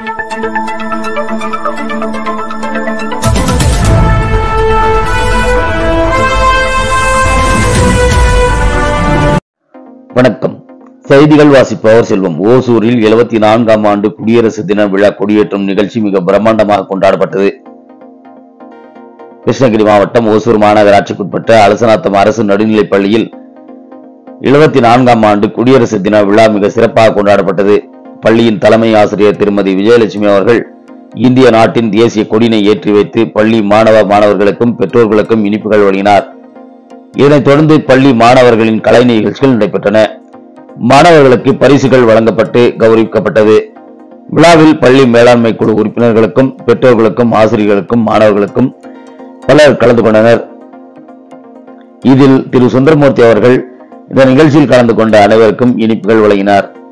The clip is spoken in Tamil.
வணக்கம் செய்திகள் வாசிப்பவர் செல்வம் ஓசூரில் எழுபத்தி நான்காம் ஆண்டு குடியரசு தின விழா கொடியேற்றும் நிகழ்ச்சி மிக பிரம்மாண்டமாக கொண்டாடப்பட்டது கிருஷ்ணகிரி மாவட்டம் ஓசூர் மாநகராட்சிக்குட்பட்ட அலசநாத்தம் அரசு நடுநிலைப் பள்ளியில் எழுபத்தி நான்காம் ஆண்டு குடியரசு தின விழா மிக சிறப்பாக கொண்டாடப்பட்டது பள்ளியின் தலைமை ஆசிரியர் திருமதி விஜயலட்சுமி அவர்கள் இந்திய நாட்டின் தேசிய கொடியினை ஏற்றி வைத்து பள்ளி மாணவ மாணவர்களுக்கும் பெற்றோர்களுக்கும் இனிப்புகள் வழங்கினார் இதனைத் தொடர்ந்து பள்ளி மாணவர்களின் கலை நிகழ்ச்சிகள் நடைபெற்றன மாணவர்களுக்கு பரிசுகள் வழங்கப்பட்டு கௌரவிக்கப்பட்டது விழாவில் பள்ளி மேலாண்மை குழு உறுப்பினர்களுக்கும் பெற்றோர்களுக்கும் ஆசிரியர்களுக்கும் மாணவர்களுக்கும் பலர் கலந்து கொண்டனர் இதில் திரு சுந்தரமூர்த்தி அவர்கள் இந்த நிகழ்ச்சியில் கலந்து கொண்ட அனைவருக்கும் இனிப்புகள் வழங்கினார்